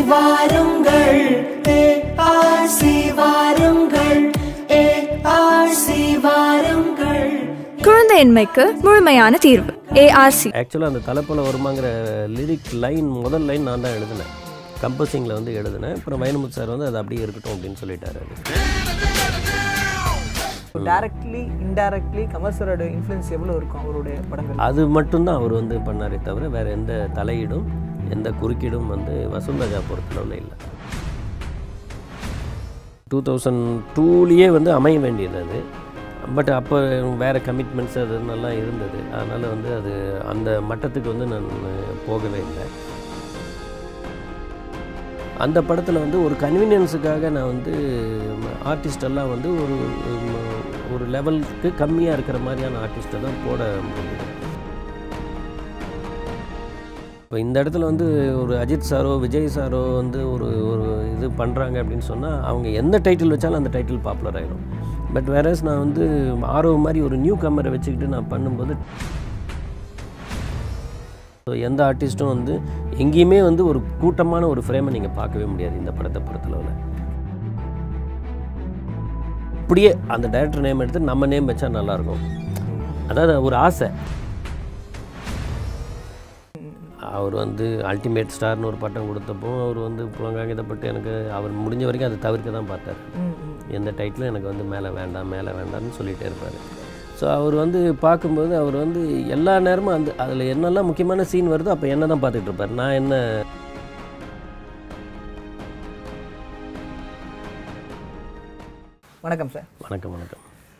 வாருங்கள் ஏஆர்சி வாருங்கள் ஏஆர்சி வாருங்கள் குழந்தையின்மைக்கு முழுமையான தீர்வு ஏஆர்சி ஆக்சுவலாக அந்த தலைப்பில் வருமாங்கிற லிரிக் லைன் முதல் லைன் நான் தான் எழுதினேன் கம்போசிங்கில் வந்து எழுதினேன் அப்புறம் வைரமுத்து சார் வந்து அது அப்படியே இருக்கட்டும் அப்படின்னு சொல்லிட்டாரு அது டைரக்ட்லி இன்டைரக்ட்லி கமர்சரோட இன்ஃப்ளூயன்ஸ் எவ்வளோ இருக்கும் அவருடைய படங்கள் அது மட்டும்தான் அவர் வந்து பண்ணாரே தவிர வேறு எந்த தலையீடும் எந்த குறுக்கீடும் வந்து வசூல்ராஜா பொறுத்தளவில் இல்லை டூ தௌசண்ட் டூலேயே வந்து அமைய வேண்டியது அது பட் அப்போ வேறு கமிட்மெண்ட்ஸ் அது நல்லா இருந்தது அதனால் வந்து அது அந்த மட்டத்துக்கு வந்து நான் போகவே இல்லை அந்த படத்தில் வந்து ஒரு கன்வீனியன்ஸுக்காக நான் வந்து ஆர்டிஸ்ட் எல்லாம் வந்து ஒரு உம், ஒரு லெவலுக்கு கம்மியாக இருக்கிற மாதிரியான ஆர்டிஸ்ட்டை தான் போட முடியுது இப்போ இந்த இடத்துல வந்து ஒரு அஜித் சாரோ விஜய் சாரோ வந்து ஒரு ஒரு இது பண்ணுறாங்க அப்படின்னு சொன்னால் அவங்க எந்த டைட்டில் வச்சாலும் அந்த டைட்டில் பாப்புலர் ஆகிடும் பட் வேறஸ் நான் வந்து ஆர்வம் மாதிரி ஒரு நியூ கம்மரை வச்சுக்கிட்டு நான் பண்ணும்போது ஸோ எந்த ஆர்டிஸ்ட்டும் வந்து எங்கேயுமே வந்து ஒரு கூட்டமான ஒரு ஃப்ரேமை நீங்கள் பார்க்கவே முடியாது இந்த படத்தை பொறுத்தளவில் அப்படியே அந்த டைரக்டர் நேம் எடுத்து நம்ம நேம் வச்சா நல்லாயிருக்கும் அதாவது ஒரு ஆசை அவர் வந்து அல்டிமேட் ஸ்டார்னு ஒரு பட்டம் கொடுத்தப்போ அவர் வந்து புலங்காகிதப்பட்டு எனக்கு அவர் முடிஞ்ச வரைக்கும் அதை தவிர்க்க தான் பார்த்தார் எந்த டைட்டிலும் எனக்கு வந்து மேலே வேண்டாம் மேலே வேண்டாம்னு சொல்லிகிட்டே இருப்பார் ஸோ அவர் வந்து பார்க்கும்போது அவர் வந்து எல்லா நேரமும் அந்த அதில் என்னெல்லாம் முக்கியமான சீன் வருதோ அப்போ என்ன தான் பார்த்துட்டு இருப்பார் நான் என்ன வணக்கம் சார் வணக்கம் வணக்கம்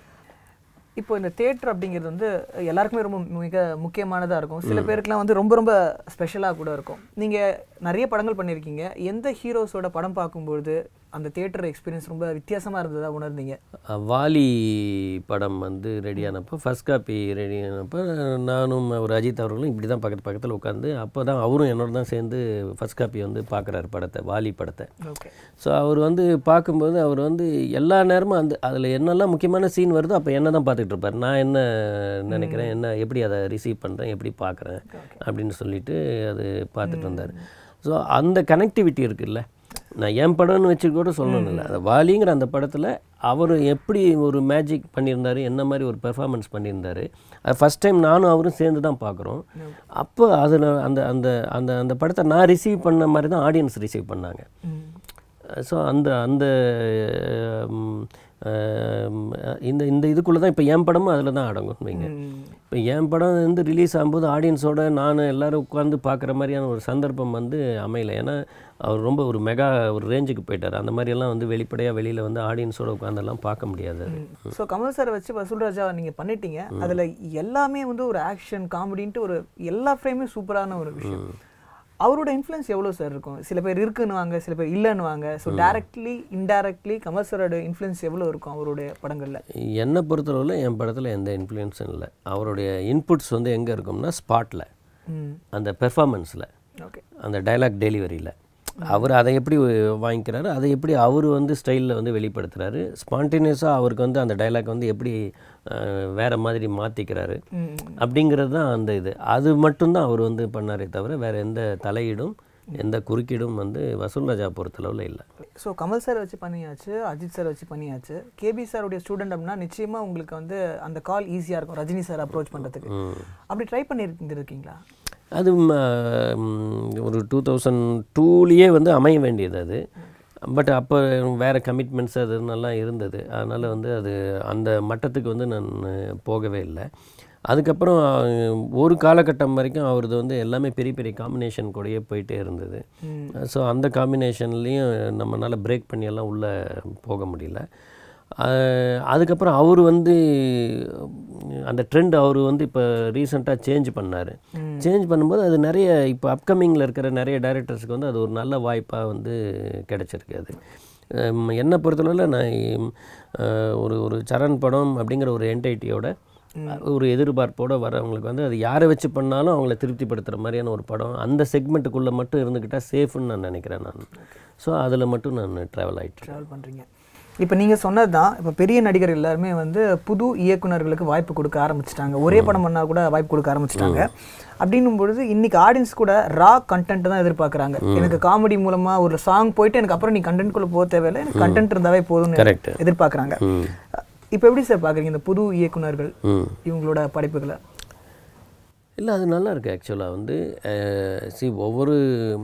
இப்போ இந்த தேட்டர் அப்படிங்கிறது வந்து எல்லாருக்குமே ரொம்ப மிக முக்கியமானதாக இருக்கும் சில பேருக்குலாம் வந்து ரொம்ப ரொம்ப ஸ்பெஷலாக கூட இருக்கும் நீங்கள் நிறைய படங்கள் பண்ணியிருக்கீங்க எந்த ஹீரோஸோட படம் பார்க்கும்பொழுது அந்த தியேட்டர் எக்ஸ்பீரியன்ஸ் ரொம்ப வித்தியாசமாக இருந்ததா உணர்ந்தீங்க அஹ், வாலி படம் வந்து ரெடியானப்போ ஃபர்ஸ்ட் காப்பி ரெடியானப்போ நானும் ஒரு அஜித் அவர்களும் இப்படி தான் பக்கத்து பக்கத்தில் உட்காந்து அப்போ தான் அவரும் என்னோட தான் சேர்ந்து ஃபர்ஸ்ட் காப்பி வந்து பார்க்குறாரு படத்தை வாலி படத்தை ஓகே ஸோ அவர் வந்து பார்க்கும்போது அவர் வந்து எல்லா நேரமும் அந்த அதில் என்னெல்லாம் முக்கியமான சீன் வருதோ அப்போ என்ன தான் பார்த்துட்டு இருப்பார் நான் என்ன நினைக்கிறேன் என்ன எப்படி அதை ரிசீவ் பண்ணுறேன் எப்படி பார்க்குறேன் அப்படின்னு சொல்லிட்டு அது பார்த்துட்டு இருந்தார் ஸோ அந்த கனெக்டிவிட்டி இருக்குல்ல நான் என் படம்னு வச்சு கூட சொல்லணும் இல்லை அந்த வாலிங்கிற அந்த படத்தில் அவர் எப்படி ஒரு மேஜிக் பண்ணியிருந்தாரு என்ன மாதிரி ஒரு பெர்ஃபார்மன்ஸ் பண்ணியிருந்தாரு அது ஃபஸ்ட் டைம் நானும் அவரும் சேர்ந்து தான் பார்க்குறோம் அப்போ அதில் அந்த அந்த அந்த அந்த படத்தை நான் ரிசீவ் பண்ண மாதிரி தான் ஆடியன்ஸ் ரிசீவ் பண்ணாங்க ஸோ அந்த அந்த ம், ம், இந்த இந்த இதுக்குள்ளே தான் இப்போ என் படமும் அதில் தான் அடங்கும் வைங்க இப்போ என் படம் வந்து ரிலீஸ் ஆகும்போது ஆடியன்ஸோட நான் எல்லாரும் உட்காந்து பார்க்குற மாதிரியான ஒரு சந்தர்ப்பம் வந்து அமையல ஏன்னா அவர் ரொம்ப ஒரு மெகா ஒரு ரேஞ்சுக்கு போயிட்டார் அந்த மாதிரியெல்லாம் வந்து வெளிப்படையாக வெளியில் வந்து ஆடியன்ஸோட உட்காந்தெல்லாம் பார்க்க முடியாது அது. ஸோ கமல் சாரை வச்சு வசூல்ராஜா நீங்கள் பண்ணிட்டீங்க அதில் எல்லாமே வந்து ஒரு ஆக்ஷன் காமெடின்ட்டு ஒரு எல்லா ஃப்ரேமே சூப்பரான ஒரு விஷயம் அவரோட இன்ஃப்ளூயன்ஸ் எவ்வளோ சார் இருக்கும் சில பேர் இருக்குன்னுவாங்க சில பேர் இல்லைன்னுவாங்க ஸோ டைரக்ட்லி இன்டைரக்ட்லி கமல் சாரோட இன்ஃப்ளூயன்ஸ் எவ்வளோ இருக்கும் அவருடைய படங்களில் என்னை பொறுத்தளவில் என் படத்தில் எந்த இன்ஃப்ளூயன்ஸும் இல்லை அவருடைய இன்புட்ஸ் வந்து எங்கே இருக்கும்னா ஸ்பாட்டில் ம் அந்த பெர்ஃபார்மன்ஸில் ஓகே அந்த டைலாக் டெலிவரியில் அவர் அதை எப்படி வாங்கிக்கிறாரு அதை எப்படி அவர் வந்து ஸ்டைலில் வந்து வெளிப்படுத்துகிறாரு ஸ்பான்டேனியஸாக அவருக்கு வந்து அந்த டைலாக் வந்து எப்படி அஹ், வேற மாதிரி மாற்றிக்கிறாரு ம் அப்படிங்கிறது தான் அந்த இது அது மட்டும்தான் அவர் வந்து பண்ணாரே தவிர வேறு எந்த தலையீடும் எந்த குறுக்கீடும் வந்து வசூல்ராஜா பொறுத்தளவில் இல்லை ஸோ கமல் சார் வச்சு பண்ணியாச்சு அஜித் சார் வச்சு பண்ணியாச்சு கேபி சாருடைய ஸ்டூடெண்ட் அப்படின்னா நிச்சயமாக உங்களுக்கு வந்து அந்த கால் ஈஸியாக இருக்கும் ரஜினி சார் அப்ரோச் பண்ணுறதுக்கு அப்படி ட்ரை பண்ணியிருந்துருக்கீங்களா அது ம, ம், ஒரு டூ தௌசண்ட் டூலேயே வந்து அமைய வேண்டியது அது பட் அப்போ வேறு கமிட்மெண்ட்ஸ் அது நல்லா இருந்தது அதனால் வந்து அது அந்த மட்டத்துக்கு வந்து நான் போகவே இல்லை அதுக்கப்புறம் அஹ், ஒரு காலகட்டம் வரைக்கும் அவரது வந்து எல்லாமே பெரிய பெரிய காம்பினேஷன் கூடயே போயிட்டே இருந்தது ஸோ அந்த காம்பினேஷன்லேயும் நம்மளால் பிரேக் பண்ணி எல்லாம் உள்ளே போக முடியல அஹ், அதுக்கப்புறம் அவர் வந்து அந்த ட்ரெண்ட் அவர் வந்து இப்போ ரீசெண்டாக சேஞ்ச் பண்ணார் சேஞ்ச் பண்ணும்போது அது நிறைய இப்போ அப்கமிங்கில் இருக்கிற நிறைய டைரக்டர்ஸ்க்கு வந்து அது ஒரு நல்ல வாய்ப்பாக வந்து கிடச்சிருக்கு அது ஹம், என்னை பொறுத்தளவில் நான் அஹ், ஒரு ஒரு சரண் படம் அப்படிங்கிற ஒரு என்டைட்டியோட ஒரு எதிர்பார்ப்போட வரவங்களுக்கு வந்து அது யாரை வச்சு பண்ணாலும் அவங்கள திருப்திப்படுத்துகிற மாதிரியான ஒரு படம் அந்த செக்மெண்ட்டுக்குள்ளே மட்டும் இருந்துக்கிட்டால் சேஃப்னு நான் நினைக்கிறேன் நான் ஸோ அதில் மட்டும் நான் ட்ராவல் ஆகிட்டு ட்ராவல் பண்ணுறீங்க இப்போ நீங்கள் சொன்னது தான் இப்போ பெரிய நடிகர் எல்லாருமே வந்து புது இயக்குனர்களுக்கு வாய்ப்பு கொடுக்க ஆரம்பிச்சிட்டாங்க ஒரே படம் பண்ணால் கூட வாய்ப்பு கொடுக்க ஆரம்பிச்சிட்டாங்க அப்படின்னும் பொழுது இன்னைக்கு ஆடியன்ஸ் கூட ரா கண்டென்ட் தான் எதிர்பார்க்குறாங்க எனக்கு காமெடி மூலமாக ஒரு சாங் போயிட்டு எனக்கு அப்புறம் நீ கண்டென்ட்குள்ளே போக தேவையில்லை எனக்கு கண்டென்ட் இருந்தாவே போதும்னு Correct. எதிர்பார்க்குறாங்க இப்போ எப்படி சார் பார்க்குறீங்க இந்த புது இயக்குனர்கள் ம் இவங்களோட படைப்புகளை இல்லை அது நல்லா இருக்கு ஆக்சுவலாக வந்து சி ஒவ்வொரு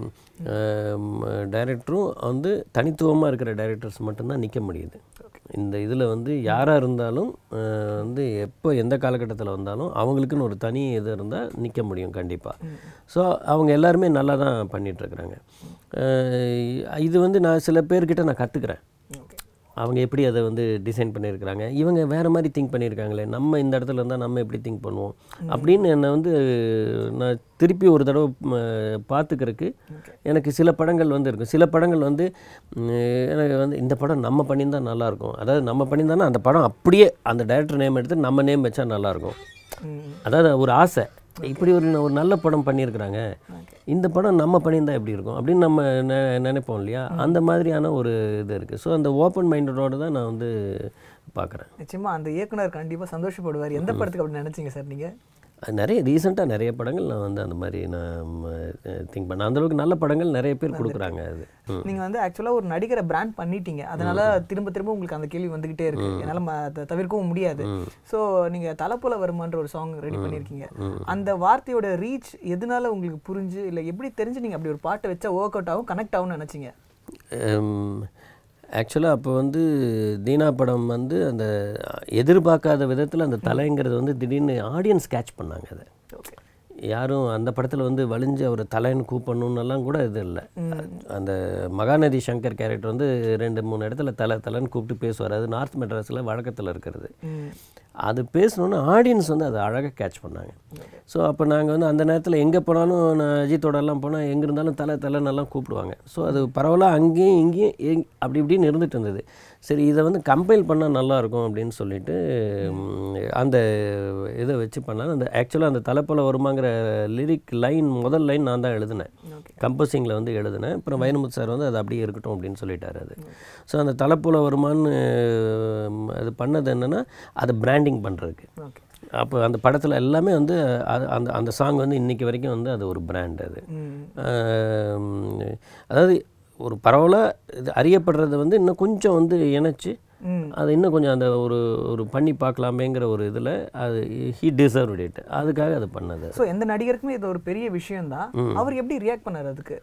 டைரக்டரும் வந்து தனித்துவமாக இருக்கிற டைரக்டர்ஸ் மட்டும்தான் நிற்க முடியுது இந்த இதில் வந்து யாராக இருந்தாலும் அஹ், வந்து எப்போ எந்த காலகட்டத்தில் வந்தாலும் அவங்களுக்குன்னு ஒரு தனி இது இருந்தால் நிற்க முடியும் கண்டிப்பாக ஸோ அவங்க எல்லாருமே நல்லா தான் பண்ணிகிட்ருக்குறாங்க இது வந்து நான் சில பேர்கிட்ட நான் கற்றுக்குறேன் அவங்க எப்படி அதை வந்து டிசைன் பண்ணியிருக்கிறாங்க இவங்க வேறு மாதிரி திங்க் பண்ணியிருக்காங்களே நம்ம இந்த இடத்துல இருந்தால் நம்ம எப்படி திங்க் பண்ணுவோம் அப்படின்னு என்னை வந்து நான் திருப்பி ஒரு தடவை ம, பார்த்துக்கிறதுக்கு எனக்கு சில படங்கள் வந்து இருக்கும் சில படங்கள் வந்து ம், எனக்கு வந்து இந்த படம் நம்ம பண்ணியிருந்தா நல்லாயிருக்கும் அதாவது நம்ம பண்ணியிருந்தானா அந்த படம் அப்படியே அந்த டைரக்டர் நேம் எடுத்து நம்ம நேம் வச்சா நல்லாயிருக்கும் அதாவது ஒரு ஆசை இப்படி ஒரு ஒரு நல்ல படம் பண்ணியிருக்கிறாங்க இந்த படம் நம்ம பண்ணியிருந்தா எப்படி இருக்கும் அப்படின்னு நம்ம நெ- நினைப்போம் இல்லையா அந்த மாதிரியான ஒரு இது இருக்குது ஸோ அந்த ஓப்பன் மைண்டடோட தான் நான் வந்து பார்க்குறேன் நிச்சயமா அந்த இயக்குனர் கண்டிப்பா சந்தோஷப்படுவார் எந்த படத்துக்கு அப்படி நினைச்சீங்க சார் நீங்க அது நிறைய ரீசெண்டாக நிறைய படங்கள் நான் வந்து அந்த மாதிரி நான் திங்க் பண்ணேன் அந்தளவுக்கு நல்ல படங்கள் நிறைய பேர் கொடுக்குறாங்க அது ம். நீங்க வந்து ஆக்சுவலா ஒரு நடிகரை பிராண்ட் பண்ணிட்டீங்க அதனால திரும்ப திரும்ப உங்களுக்கு அந்த கேள்வி வந்துகிட்டே இருக்கு என்னால ம- அதை தவிர்க்கவும் முடியாது சோ நீங்க தலைப்புல வருமான்ற ஒரு சாங் ரெடி பண்ணிருக்கீங்க அந்த வார்த்தையோட ரீச் எதனால உங்களுக்கு புரிஞ்சு இல்ல எப்படி தெரிஞ்சு நீங்க அப்படி ஒரு பாட்டை வச்சா ஒர்க் அவுட் ஆகும் கனெக்ட் ஆகும்னு நினைச்சீங்க ஆக்சுவலாக அப்போ வந்து தீனா படம் வந்து அந்த எதிர்பார்க்காத விதத்தில் அந்த தலைங்கிறது வந்து திடீர்னு ஆடியன்ஸ் கேட்ச் பண்ணாங்க அதை ஓகே யாரும் அந்த படத்தில் வந்து வலிஞ்சு அவர் தலைன்னு கூப்பிடணுன்னெல்லாம் கூட இது இல்லை அந்த மகாநதி சங்கர் கேரக்டர் வந்து ரெண்டு மூணு இடத்துல தலை தலைன்னு கூப்பிட்டு பேசுவார் அது நார்த் மெட்ராஸில் வழக்கத்தில் இருக்கிறது அது பேசணுன்னு ஆடியன்ஸ் வந்து அதை அழகாக கேட்ச் பண்ணாங்க ஸோ அப்போ நாங்கள் வந்து அந்த நேரத்தில் எங்கே போனாலும் நான் அஜித்தோடலாம் போனால் எங்கே இருந்தாலும் தலை தலைன்னெல்லாம் கூப்பிடுவாங்க ஸோ அது பரவலாக அங்கேயும் இங்கேயும் எங் அப்படி இப்படின்னு இருந்துட்டு இருந்தது சரி இதை வந்து கம்பைல் பண்ணால் நல்லாயிருக்கும் அப்படின்னு சொல்லிட்டு ம், அந்த இதை வச்சு பண்ணால் அந்த ஆக்சுவலாக அந்த தலைப்போல வருமாங்கிற லிரிக் லைன் முதல் லைன் நான் தான் எழுதினேன் கம்போசிங்கில் வந்து எழுதினேன் அப்புறம் வைரமுத்து சார் வந்து அது அப்படியே இருக்கட்டும் அப்படின்னு சொல்லிட்டாரு அது ஸோ அந்த தலைப்போல வருமான்னு ம், அது பண்ணது என்னென்னா அதை பிராண்டிங் பண்ணுறதுக்கு ஓகே அப்போ அந்த படத்தில் எல்லாமே வந்து அது அந்த அந்த சாங் வந்து இன்னைக்கு வரைக்கும் வந்து அது ஒரு பிராண்ட் அது ஆம், அதாவது ஒரு பரவலாக இது அறியப்படுறது வந்து இன்னும் கொஞ்சம் வந்து இணைச்சு ம். அது இன்னும் கொஞ்சம் அந்த ஒரு ஒரு பண்ணி பார்க்கலாமேங்கிற ஒரு இதில் அது ஹீ டிசர்வ் இட் அதுக்காக அது பண்ணது சோ எந்த நடிகருக்குமே இது ஒரு பெரிய விஷயம் தான் அவர் எப்படி ரியாக்ட் பண்ணாரு அதுக்கு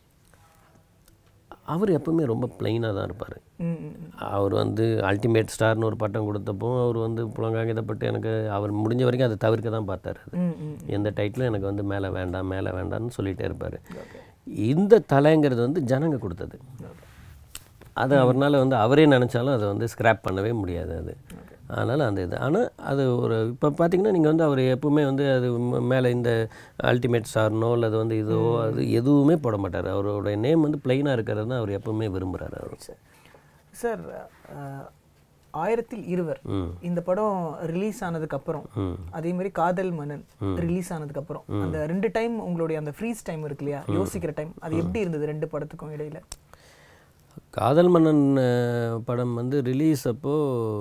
அவர் எப்பவுமே ரொம்ப பிளைனாக தான் இருப்பார் ம், ம், ம். அவர் வந்து அல்டிமேட் ஸ்டார்னு ஒரு பட்டம் கொடுத்தப்போ அவர் வந்து புலங்காங்கிதப்பட்டு எனக்கு அவர் முடிஞ்ச வரைக்கும் அதை தவிர்க்க தான் பார்த்தாரு அது ம், ம். எந்த டைட்டிலும் எனக்கு வந்து மேலே வேண்டாம் மேலே வேண்டாம்னு சொல்லிட்டே இருப்பார் இந்த தலைங்கிறது வந்து ஜனங்க கொடுத்தது அது அவர்னால வந்து அவரே நினச்சாலும் அதை வந்து ஸ்கிராப் பண்ணவே முடியாது அது அதனால் அந்த இது ஆனால் அது ஒரு இப்போ பார்த்தீங்கன்னா நீங்கள் வந்து அவர் எப்பவுமே வந்து அது மேலே இந்த அல்டிமேட் ஸ்டார்னோ அல்லது வந்து இதோ அது எதுவுமே போட மாட்டார் அவருடைய நேம் வந்து பிளெயினாக இருக்கிறது தான் அவர் எப்பவுமே விரும்புகிறாரு அவர் சார் அஹ், ஆயிரத்தில் இருவர் ம் இந்த படம் ரிலீஸ் ஆனதுக்கு அப்புறம் ம் அதே மாதிரி காதல் மன்னன் ரிலீஸ் ஆனதுக்கு அப்புறம் அந்த ரெண்டு டைம் உங்களுடைய அந்த ஃப்ரீஸ் டைம் இருக்கு இல்லையா யோசிக்கிற டைம் அது எப்படி இருந்தது ரெண்டு படத்துக்கும் இடையில காதல் மன்னன் அஹ், படம் வந்து ரிலீஸ் அப்போ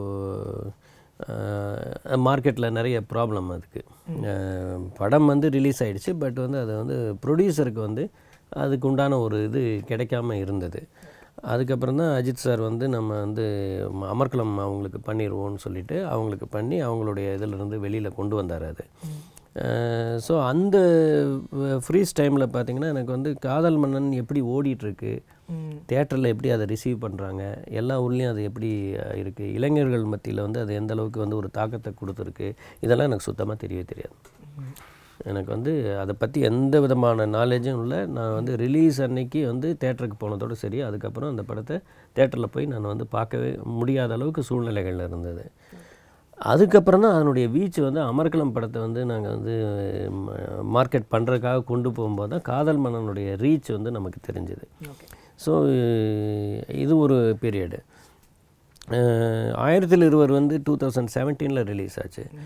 மார்க்கெட்டில் நிறைய ப்ராப்ளம் அதுக்கு அஹ், படம் வந்து ரிலீஸ் ஆயிடுச்சு பட் வந்து அது வந்து ப்ரொடியூசருக்கு வந்து அதுக்கு உண்டான ஒரு இது கிடைக்காம இருந்தது அதுக்கப்புறம் தான் அஜித் சார் வந்து நம்ம வந்து ம- அமர்க்களம் அவங்களுக்கு பண்ணிடுவோம்னு சொல்லிட்டு அவங்களுக்கு பண்ணி அவங்களுடைய இதிலிருந்து வெளியில் கொண்டு வந்தார் அது ஸோ அந்த ஃப்ரீஸ் டைமில் பார்த்தீங்கன்னா எனக்கு வந்து காதல் மன்னன் எப்படி ஓடிட்டுருக்கு ம். தேட்டரில் எப்படி அதை ரிசீவ் பண்ணுறாங்க எல்லா ஊர்லேயும் அது எப்படி இருக்குது இளைஞர்கள் மத்தியில் வந்து அது எந்த அளவுக்கு வந்து ஒரு தாக்கத்தை கொடுத்துருக்கு இதெல்லாம் எனக்கு சுத்தமாக தெரியவே தெரியாது எனக்கு வந்து அதை பற்றி எந்த விதமான நாலேஜும் இல்லை நான் வந்து ரிலீஸ் அன்னைக்கு வந்து தேட்டருக்கு போனதோடு சரி அதுக்கப்புறம் அந்த படத்தை தேட்டரில் போய் நான் வந்து பார்க்கவே முடியாத அளவுக்கு சூழ்நிலைகள் இருந்தது அதுக்கப்புறம் தான் அதனுடைய வீச்சு வந்து அமர்கலம் படத்தை வந்து நாங்கள் வந்து மார்க்கெட் பண்ணுறதுக்காக கொண்டு போகும்போது தான் காதல் மன்னனுடைய ரீச் வந்து நமக்கு தெரிஞ்சுது ஸோ இது ஒரு பீரியடு ஆயிரத்தில் இருவர் வந்து டூ தௌசண்ட் செவன்டீனில் ரிலீஸ் ஆச்சு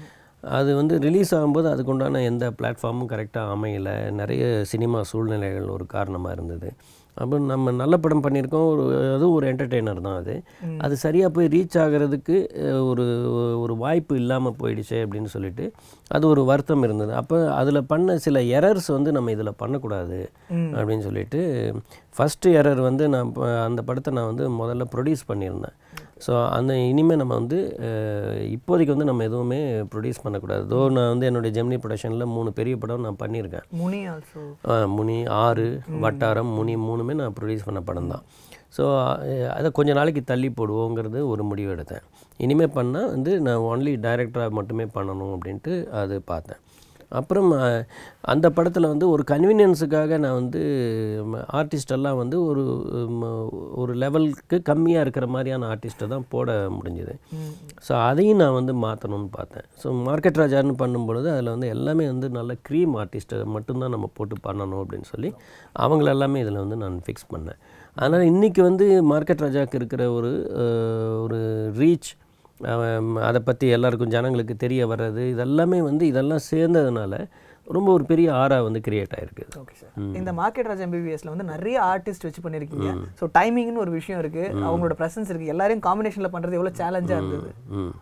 அது வந்து ரிலீஸ் ஆகும்போது அதுக்குண்டான எந்த பிளாட்ஃபார்மும் கரெக்டாக அமையலை நிறைய சினிமா சூழ்நிலைகள் ஒரு காரணமாக இருந்தது அப்போ நம்ம நல்ல படம் பண்ணியிருக்கோம் ஒரு அதுவும் ஒரு என்டர்டெய்னர் தான் அது அது சரியாக போய் ரீச் ஆகிறதுக்கு அஹ், ஒரு ஒரு வாய்ப்பு இல்லாமல் போயிடுச்சே அப்படின்னு சொல்லிட்டு அது ஒரு வருத்தம் இருந்தது அப்போ அதில் பண்ண சில எரர்ஸ் வந்து நம்ம இதில் பண்ணக்கூடாது அப்படின்னு சொல்லிட்டு ஃபஸ்ட்டு எரர் வந்து நான் ப- அந்த படத்தை நான் வந்து முதல்ல ப்ரொடியூஸ் பண்ணியிருந்தேன் ஸோ அந்த இனிமேல் நம்ம வந்து அஹ், இப்போதைக்கு வந்து நம்ம எதுவுமே ப்ரொடியூஸ் பண்ணக்கூடாது தோ நான் வந்து என்னுடைய ஜெமினி ப்ரொடக்ஷனில் மூணு பெரிய படம் நான் பண்ணியிருக்கேன் முனி ஆல்சோ ஆ, முனி ஆறு வட்டாரம் முனி மூணுமே நான் ப்ரொடியூஸ் பண்ண படம் தான் ஸோ அதை கொஞ்ச நாளைக்கு தள்ளி போடுவோங்கிறது ஒரு முடிவு எடுத்தேன் இனிமேல் பண்ணால் வந்து நான் ஒன்லி டைரக்டராக மட்டுமே பண்ணணும் அப்படின்ட்டு அது பார்த்தேன் அப்புறம் அ, அந்த படத்தில் வந்து ஒரு கன்வீனியன்ஸுக்காக நான் வந்து ஆர்டிஸ்டெல்லாம் வந்து ஒரு ம, ஒரு லெவலுக்கு கம்மியாக இருக்கிற மாதிரியான ஆர்டிஸ்ட்டை தான் போட முடிஞ்சுது ஸோ அதையும் நான் வந்து மாற்றணும்னு பார்த்தேன் ஸோ மார்க்கெட் ராஜான்னு பண்ணும்பொழுது அதில் வந்து எல்லாமே வந்து நல்ல க்ரீம் ஆர்டிஸ்ட்டை மட்டும்தான் நம்ம போட்டு பண்ணணும் அப்படின்னு சொல்லி அவங்கள எல்லாமே இதில் வந்து நான் ஃபிக்ஸ் பண்ணேன் அதனால் இன்றைக்கி வந்து மார்க்கெட் ராஜாவுக்கு இருக்கிற ஒரு அஹ், ஒரு ரீச் அதை பற்றி எல்லாருக்கும் ஜனங்களுக்கு தெரிய வர்றது இதெல்லாமே வந்து இதெல்லாம் சேர்ந்ததுனால ரொம்ப ஒரு பெரிய ஆறா வந்து கிரியேட் ஆகிருக்கு ஓகே சார் இந்த மார்க்கெட் ராஜ் எம்பிபிஎஸ்ல வந்து நிறைய ஆர்டிஸ்ட் வச்சு பண்ணிருக்கீங்க ஸோ டைமிங்னு ஒரு விஷயம் இருக்கு அவங்களோட பிரசன்ஸ் இருக்கு எல்லாரையும் காம்பினேஷன்ல பண்றது எவ்வளவு சேலஞ்சா இருந்தது ம்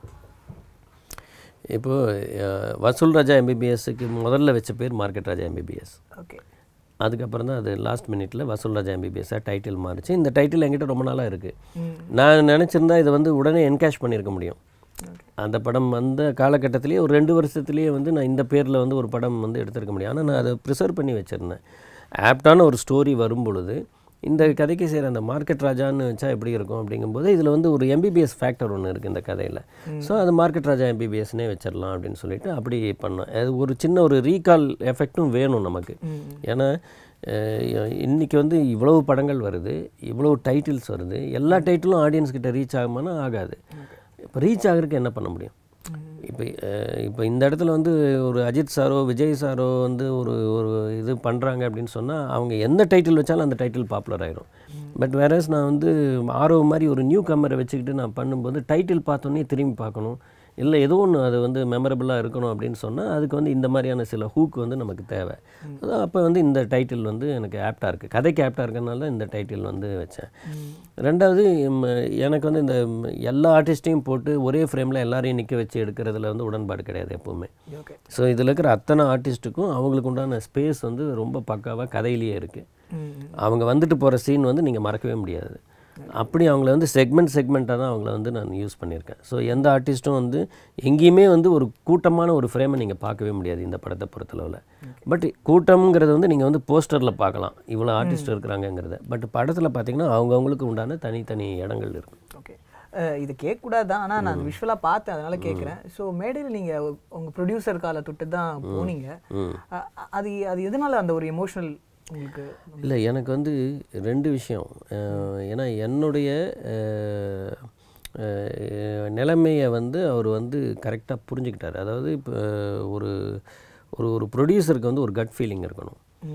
இப்போது வசூல் ராஜா எம்பிபிஎஸ்க்கு முதல்ல வச்ச பேர் மார்க்கெட் ராஜா எம்பிபிஎஸ் ஓகே அதுக்கப்புறம் தான் அது லாஸ்ட் மினிட்ல வசூல் ராஜா எம்பிபிஎஸ்ஸாக டைட்டில் மாறுச்சு இந்த டைட்டில் என்கிட்ட ரொம்ப நாளாக இருக்குது நான் நினச்சிருந்தா இதை வந்து உடனே என்கேஷ் பண்ணியிருக்க முடியும் அந்த படம் வந்த காலகட்டத்திலேயே ஒரு ரெண்டு வருஷத்துலேயே வந்து நான் இந்த பேரில் வந்து ஒரு படம் வந்து எடுத்திருக்க முடியும் ஆனால் நான் அதை ப்ரிசர்வ் பண்ணி வச்சுருந்தேன் ஆப்டான ஒரு ஸ்டோரி வரும் பொழுது இந்த கதைக்கு செய்கிற அந்த மார்க்கெட் ராஜான்னு வச்சா எப்படி இருக்கும் அப்படிங்கும்போது இதில் வந்து ஒரு எம்பிபிஎஸ் ஃபேக்டர் ஒன்று இருக்குது இந்த கதையில் ஸோ அது மார்க்கெட் ராஜா எம்பிபிஎஸ்னே வச்சிடலாம் அப்படின்னு சொல்லிட்டு அப்படி பண்ணோம் அது ஒரு சின்ன ஒரு ரீகால் எஃபெக்ட்டும் வேணும் நமக்கு ஏன்னா அஹ், இன்னைக்கு வந்து இவ்வளவு படங்கள் வருது இவ்வளவு டைட்டில்ஸ் வருது எல்லா டைட்டிலும் ஆடியன்ஸ் கிட்ட ரீச் ஆகுமானா ஆகாது இப்போ ரீச் ஆகிறதுக்கு என்ன பண்ண முடியும் இப்போ இப்போ இந்த இடத்துல வந்து ஒரு அஜித் சாரோ விஜய் சாரோ வந்து ஒரு ஒரு இது பண்ணுறாங்க அப்படின்னு சொன்னால் அவங்க எந்த டைட்டில் வச்சாலும் அந்த டைட்டில் பாப்புலர் ஆயிரும் பட் வேறஸ் நான் வந்து ஆர்வம் மாதிரி ஒரு நியூ கம்மரை வச்சுக்கிட்டு நான் பண்ணும்போது டைட்டில் பார்த்தோன்னே திரும்பி பார்க்கணும் இல்லை ஏதோ ஒன்று அது வந்து மெமரபுளாக இருக்கணும் அப்படின்னு சொன்னால் அதுக்கு வந்து இந்த மாதிரியான சில ஹூக் வந்து நமக்கு தேவை அப்போ வந்து இந்த டைட்டில் வந்து எனக்கு ஆப்டாக இருக்குது கதைக்கு ஆப்டாக இருக்கறனால தான் இந்த டைட்டில் வந்து வச்சேன் ரெண்டாவது ம், எனக்கு வந்து இந்த ம், எல்லா ஆர்டிஸ்ட்டையும் போட்டு ஒரே ஃப்ரேமில் எல்லாரையும் நிற்க வச்சு எடுக்கிறதுல வந்து உடன்பாடு கிடையாது எப்போவுமே ஓகே ஸோ இதில் இருக்கிற அத்தனை ஆர்டிஸ்ட்டுக்கும் அவங்களுக்கு உண்டான ஸ்பேஸ் வந்து ரொம்ப பக்காவாக கதையிலேயே இருக்குது அவங்க வந்துட்டு போகிற சீன் வந்து நீங்கள் மறக்கவே முடியாது அப்படி அவங்கள வந்து செக்மெண்ட் செக்மெண்ட்டாக தான் அவங்கள வந்து நான் யூஸ் பண்ணியிருக்கேன் ஸோ எந்த ஆர்டிஸ்ட்டும் வந்து எங்கேயுமே வந்து ஒரு கூட்டமான ஒரு ஃப்ரேமை நீங்கள் பார்க்கவே முடியாது இந்த படத்தை பொறுத்தளவில் பட் கூட்டம்ங்கிறது வந்து நீங்கள் வந்து போஸ்டரில் பார்க்கலாம் இவ்வளோ ஆர்டிஸ்ட் இருக்கிறாங்கங்கிறத பட் படத்தில் பார்த்தீங்கன்னா அவங்கவுங்களுக்கு உண்டான தனித்தனி இடங்கள் இருக்கும் ஓகே இது கேட்கக்கூடாது தான் ஆனால் நான் விஷுவலாக பார்த்தேன் அதனால கேட்குறேன் ஸோ மேடையில் நீங்கள் உங்கள் ப்ரொடியூசர் காலை தொட்டு தான் போனீங்க அஹ், அது அது எதனால அந்த ஒரு எமோஷனல் உங்களுக்கு இல்லை எனக்கு வந்து ரெண்டு விஷயம் அஹ், ஏன்னா என்னுடைய அஹ், அஹ், நிலைமையை வந்து அவர் வந்து கரெக்டாக புரிஞ்சுக்கிட்டாரு அதாவது இப்போ ஒரு ஒரு ஒரு ப்ரொடியூசருக்கு வந்து ஒரு கட் ஃபீலிங் இருக்கணும்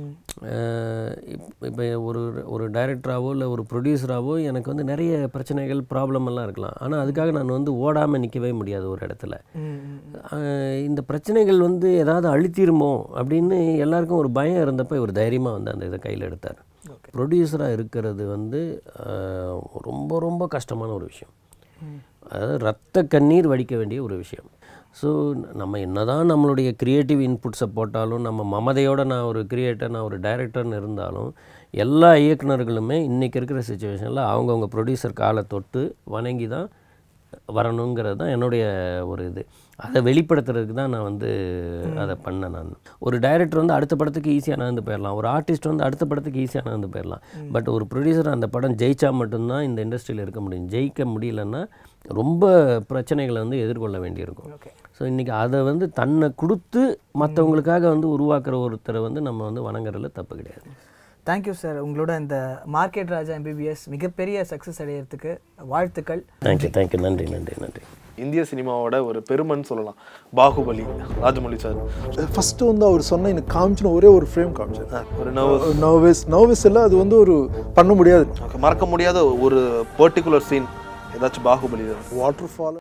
இப்போ ஒரு ஒரு டைரக்டராகவோ இல்லை ஒரு ப்ரொடியூசராகவோ எனக்கு வந்து நிறைய பிரச்சனைகள் ப்ராப்ளம் எல்லாம் இருக்கலாம் ஆனால் அதுக்காக நான் வந்து ஓடாமல் நிற்கவே முடியாது ஒரு இடத்துல அஹ் இந்த பிரச்சனைகள் வந்து ஏதாவது அழுத்திருமோ அப்படின்னு எல்லாருக்கும் ஒரு பயம் இருந்தப்போ இவர் தைரியமாக வந்து அந்த இதை கையில் எடுத்தார் ப்ரொடியூசராக இருக்கிறது வந்து அஹ், ரொம்ப ரொம்ப கஷ்டமான ஒரு விஷயம் அதாவது ரத்த கண்ணீர் வடிக்க வேண்டிய ஒரு விஷயம் ஸோ நம்ம என்னதான் நம்மளுடைய க்ரியேட்டிவ் இன்புட்ஸை போட்டாலும் நம்ம மமதையோட நான் ஒரு கிரியேட்டர் நான் ஒரு டைரக்டர்னு இருந்தாலும் எல்லா இயக்குனர்களுமே இன்றைக்கி இருக்கிற சுச்சுவேஷனில் அவங்கவுங்க ப்ரொடியூசர் காலை தொட்டு வணங்கி தான் வரணுங்கிறது தான் என்னுடைய ஒரு இது அதை வெளிப்படுத்துறதுக்கு தான் நான் வந்து அதை பண்ணேன் நான் ஒரு டைரக்டர் வந்து அடுத்த படத்துக்கு ஈஸியாக நகர்ந்து போயிடலாம் ஒரு ஆர்டிஸ்ட் வந்து அடுத்த படத்துக்கு ஈஸியாக நகர்ந்து போயிடலாம் பட் ஒரு ப்ரொடியூசர் அந்த படம் ஜெயிச்சா மட்டும்தான் இந்த இண்டஸ்ட்ரியில் இருக்க முடியும் ஜெயிக்க முடியலன்னா ரொம்ப பிரச்சனைகளை வந்து எதிர்கொள்ள வேண்டியிருக்கும் ஓகே ஸோ இன்றைக்கி அதை வந்து தன்னை கொடுத்து மற்றவங்களுக்காக வந்து உருவாக்குற ஒருத்தரை வந்து நம்ம வந்து வணங்குறதுல தப்பு கிடையாது தேங்க்யூ சார் உங்களோட இந்த மார்க்கெட் ராஜா எம்பிபிஎஸ் மிகப்பெரிய சக்ஸஸ் அடையிறதுக்கு வாழ்த்துக்கள் தேங்க்யூ தேங்க்யூ நன்றி நன்றி நன்றி இந்திய சினிமாவோட ஒரு பெருமைன்னு சொல்லலாம் பாகுபலி ராஜமௌலி சார் ஃபஸ்ட்டு வந்து அவர் சொன்ன எனக்கு காமிச்சுன ஒரே ஒரு ஃப்ரேம் காமிச்சார் ஒரு நர்வஸ் நர்வஸ் நர்வஸ் எல்லாம் அது வந்து ஒரு பண்ண முடியாது மறக்க முடியாத ஒரு பர்டிகுலர் சீன் ஏதாச்சும் பாகுபலி வாட்டர் ஃபால்